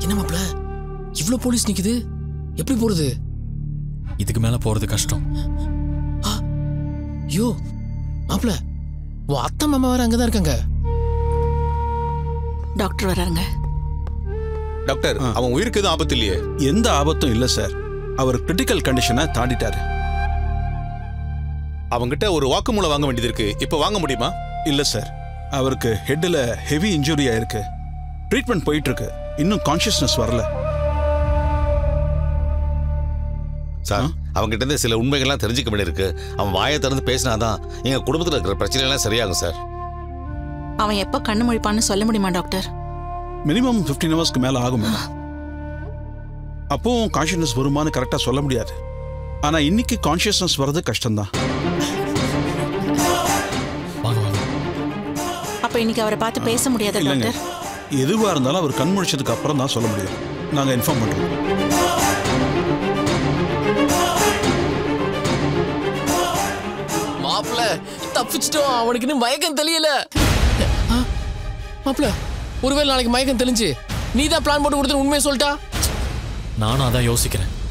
என்ன மாப்ள இவ்ளோ போலீஸ் நிக்குது எப்படி போறது இதுக்கு மேல போறது கஷ்டம் ஐயோ மாப்ள உன் அத்தை மாமா வேற அங்கதான் இருக்காங்க டாக்டர் வராங்க டாக்டர் அவன் உயிருக்கு எதுவும் ஆபத்து இல்லையே எந்த ஆபத்தும் இல்லை சார் அவர் கிரிட்டிக்கல் கண்டிஷனை தாண்டிட்டாரு அவங்கிட்ட ஒரு வாக்குமூலம் வாங்க வேண்டியது இருக்கு இப்போ வாங்க முடியுமா இல்லை சார் அவருக்கு ஹெட்டில் ஹெவி இன்ஜுரி ஆயிருக்கு ட்ரீட்மெண்ட் போயிட்டு இருக்கு இன்னும் கான்ஷியஸ்னஸ் வரல சார் அவங்ககிட்ட இருந்து சில உண்மைகள்லாம் தெரிஞ்சுக்க வேண்டியிருக்கு அவன் வாயை திறந்து பேசினாதான் எங்க குடும்பத்தில் இருக்கிற பிரச்சனை எல்லாம் சரியாகும் சார் அவன் எப்ப கண்ணு முழிப்பான்னு சொல்ல முடியுமா டாக்டர் மினிமம் 15 ஹவர்ஸ்க்கு மேலே ஆகும் மேடம் அப்போவும் கான்ஷியஸ்னஸ் வருமான்னு கரெக்டாக சொல்ல முடியாது ஆனால் இன்னைக்கு கான்ஷியஸ்னஸ் வர்றது கஷ்டம்தான் வாங்க வாங்க அப்ப இன்னைக்கு அவரை பார்த்து பேச முடியாதா இல்லைங்க டாக்டர் எதுவாக இருந்தாலும் அவர் கண் முழிச்சதுக்கு அப்புறம் தான் சொல்ல முடியும் நாங்கள் இன்ஃபார்ம் பண்ணுறோம் மாப்ள தப்பிச்சிட்டோம் அவனுக்கு இன்னும் மயக்கம் தெரியல ஆ, மாப்ள ஒருவேளை நாளைக்கு மயக்கம் தெளிஞ்சு நீ தான் பிளான் போட்டு கொடுத்து உண்மையை சொல்லிட்டா நானும் அதான் யோசிக்கிறேன்